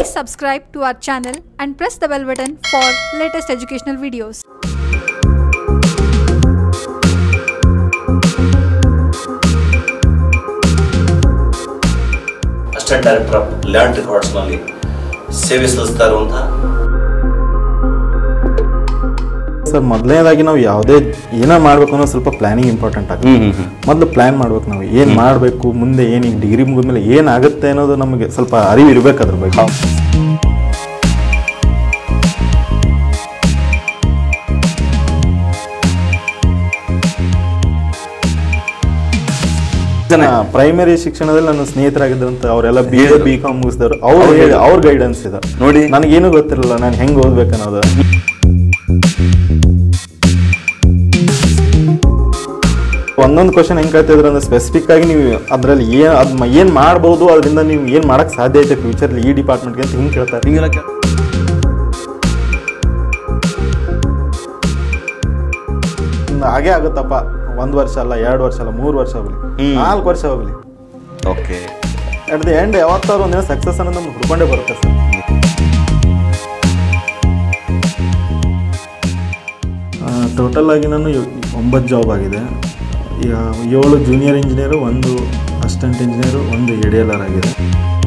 Please subscribe to our channel and press the bell button for latest educational videos. Assistant director of land ರೆಕಾರ್ಡ್ಸ್ನಲ್ಲಿ ಸೇವೆ ಸಲ್ಲಿಸ್ತಾ ಇರುವಂತಹ sir ಮೊದಲನೇದಾಗಿ ನಾವು ಯಾವುದೇ ಏನೋ ಮಾಡ್ಬೇಕು ಅನ್ನೋ ಸ್ವಲ್ಪ ಪ್ಲಾನಿಂಗ್ ಇಂಪಾರ್ಟೆಂಟ್ ಆಗುತ್ತೆ ಮೊದಲು ಪ್ಲಾನ್ ಮಾಡ್ಬೇಕು ನಾವು ಏನು ಮಾಡಬೇಕು ಮುಂದೆ ಏನು ಈಗ ಡಿಗ್ರಿ ಮುಗಿದ್ಮೇಲೆ ಏನಾಗುತ್ತೆ ಅನ್ನೋದು ನಮಗೆ ಸ್ವಲ್ಪ ಅರಿವು ಇರಬೇಕು ಅದ್ರ ಬಗ್ಗೆ ಪ್ರೈಮರಿ ಶಿಕ್ಷಣದಲ್ಲಿ ನನ್ನ ಸ್ನೇಹಿತರಾಗಿದ್ದಂತ ಅವರೆಲ್ಲ ಬಿ ಎ ಬಿ ಕಾಮ್ ಮುಗಿಸಿದವರು ಅವ್ರು ಹೇಳಿ ಅವ್ರ ಗೈಡೆನ್ಸ್ ಇದೆ ನೋಡಿ. ನನಗೇನು ಗೊತ್ತಿರಲಿಲ್ಲ ನಾನು ಹೆಂಗೆ ಓದ್ಬೇಕು ಅನ್ನೋದು ಒಂದೊಂದು ಕ್ವಶನ್ ಹೆಂಗೆ ಕೇಳ್ತಿದ್ರು ಅಂದ್ರೆ ಸ್ಪೆಸಿಫಿಕ್ ಆಗಿ ನೀವು ಅದರಲ್ಲಿ ಏನು ಅದು ಏನು ಮಾಡ್ಬೋದು ಅದರಿಂದ ನೀವು ಏನು ಮಾಡಕ್ಕೆ ಸಾಧ್ಯ ಐತೆ ಫ್ಯೂಚರ್ಲಿ ಈ ಡಿಪಾರ್ಟ್ಮೆಂಟ್ಗೆ ಅಂತ ಹಿಂಗೆ ಕೇಳ್ತಾರೆ ಹಿಂಗೆಲ್ಲ ಕೇ- ಇನ್ನು ಹಾಗೆ ಆಗುತ್ತಪ್ಪ ಒಂದು ವರ್ಷ ಅಲ್ಲ ಎರಡು ವರ್ಷ ಅಲ್ಲ ಮೂರು ವರ್ಷ ಹೋಗ್ಲಿ ಹ್ಮ್. ನಾಲ್ಕು ವರ್ಷ ಹೋಗ್ಲಿ ಓಕೆ ಅಟ್ ದಿ ಎಂಡ್ ಯಾವತ್ತಾದ್ರು ಒಂದಿನ ಸಕ್ಸಸ್ ಅನ್ನೋದು ನಮ್ಗೆ ಹುಡ್ಕೊಂಡೇ ಬರುತ್ತೆ ಸರ್ ಟೋಟಲ್ ಆಗಿ ನಾನು ಯೊ- ಒಂಬತ್ತು ಜಾಬ್ ಆಗಿದೆ ಯಾ- ಏಳು ಜೂನಿಯರ್ ಇಂಜಿನಿಯರು ಒಂದು ಅಸಿಸ್ಟೆಂಟ್ ಇಂಜಿನಿಯರು ಒಂದು ಎ ಡಿ ಎಲ್ ಆರ್ ಆಗಿದೆ